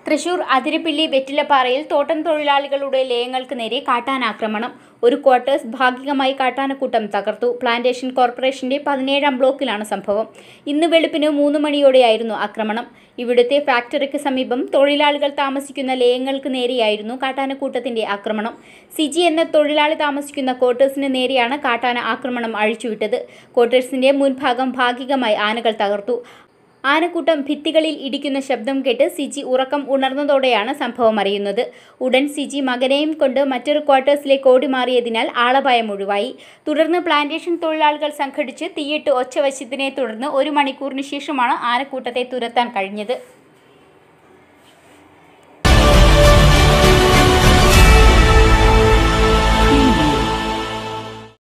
തൃശൂർ അതിരപ്പിള്ളി വെറ്റിലപ്പാറയിൽ തോട്ടം തൊഴിലാളികളുടെ ലയങ്ങൾക്ക് നേരെ കാട്ടാനാക്രമണം ഒരു ക്വാർട്ടേഴ്സ് ഭാഗികമായി കാട്ടാനക്കൂട്ടം തകർത്തു പ്ലാന്റേഷൻ കോർപ്പറേഷന്റെ പതിനേഴാം ബ്ലോക്കിലാണ് സംഭവം ഇന്ന് വെളുപ്പിന് മൂന്ന് മണിയോടെയായിരുന്നു ആക്രമണം ഇവിടുത്തെ ഫാക്ടറിക്ക് സമീപം തൊഴിലാളികൾ താമസിക്കുന്ന ലയങ്ങൾക്ക് നേരെയായിരുന്നു കാട്ടാനക്കൂട്ടത്തിന്റെ ആക്രമണം സിജി എന്ന തൊഴിലാളി താമസിക്കുന്ന ക്വാർട്ടേഴ്സിന് നേരെയാണ് കാട്ടാന ആക്രമണം അഴിച്ചുവിട്ടത് ക്വാർട്ടേഴ്സിന്റെ മുൻഭാഗം ഭാഗികമായി ആനകൾ തകർത്തു ആനക്കൂട്ടം ഭിത്തികളിൽ ഇടിക്കുന്ന ശബ്ദം കേട്ട് സിജി ഉറക്കം ഉണർന്നതോടെയാണ് സംഭവം അറിയുന്നത് ഉടൻ സിജി മകനെയും കൊണ്ട് മറ്റൊരു ക്വാർട്ടേഴ്സിലേക്ക് ഓടിമാറിയതിനാൽ ആളപായം ഒഴിവായി തുടർന്ന് പ്ലാന്റേഷൻ തൊഴിലാളികൾ സംഘടിച്ച് തീയിട്ട് ഒച്ചവശത്തിനെ തുടർന്ന് ഒരു മണിക്കൂറിന് ശേഷമാണ് ആനക്കൂട്ടത്തെ തുരത്താൻ കഴിഞ്ഞത്